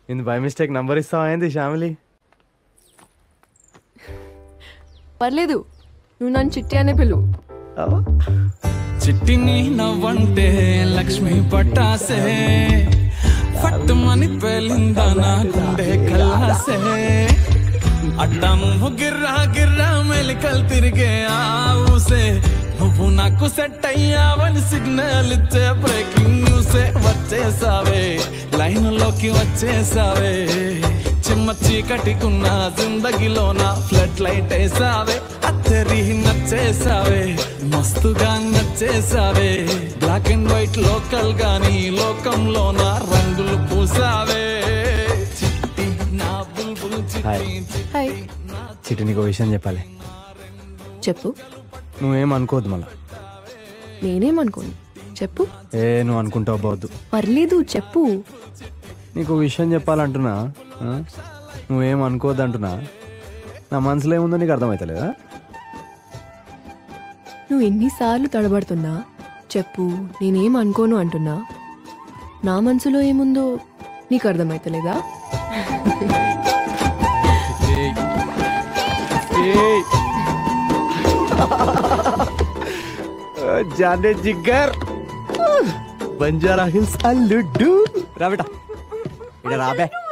Indu by mistake number ఇస్తావా ఏంది శ్యామిలి పర్లేదు నువ్వు నన్ను చిట్టి అనే పిలువు చిట్టిని నవ్వంటే లక్ష్మి పట్టాసే పట్టుమని పేలిందా నా గుండె కల్లాసే అడ్డము గిర్రా గిర్రా మెలికలు తిరిగే ఆ ఊసే నువ్వు నాకు సెట్ అయ్యావని సిగ్నల్ ఇచ్చే బ్రేకింగ్ న్యూసే వచ్చేసావే లైన్ లోకి వచ్చేసావే చిమ్మ చీకటికున్న జిందగీలోన ఫ్లడ్ లైట్ వేసావే అత్తరి నచ్చేసావే మస్తుగా నచ్చేసావే బ్లాక్ అండ్ వైట్ లోకల్ గాని లోకంలోన రంగులు పూసావే చిట్టి నా బుల్బుల్ హాయ్. చిట్టి హాయ్ చిట్టి నీకు విషయం చెప్పాలి చెప్పు నువ్వేం అనుకోవద్దు మళ్ళా నేనేమనుకోను చెప్పు ఏ నువ్వు అనుకుంటావు పోవద్దు పర్లేదు చెప్పు నీకు విషయం చెప్పాలంటున్నా ఆ? నువ్వేం అనుకోవద్దు అంటున్నా నా మనసులో ఏముందో నీకు అర్థమవుతలేదా నువ్వు ఎన్నిసార్లు తడబడుతున్నా చెప్పు నేనేం అనుకోను అంటున్నా నా మనసులో ఏముందో నీకు అర్థమైతలేదా జానే జిగ్గర్ బంజారా హిల్స్ అల్లుడ్డు రాబేటా ఇక్కడ రాబే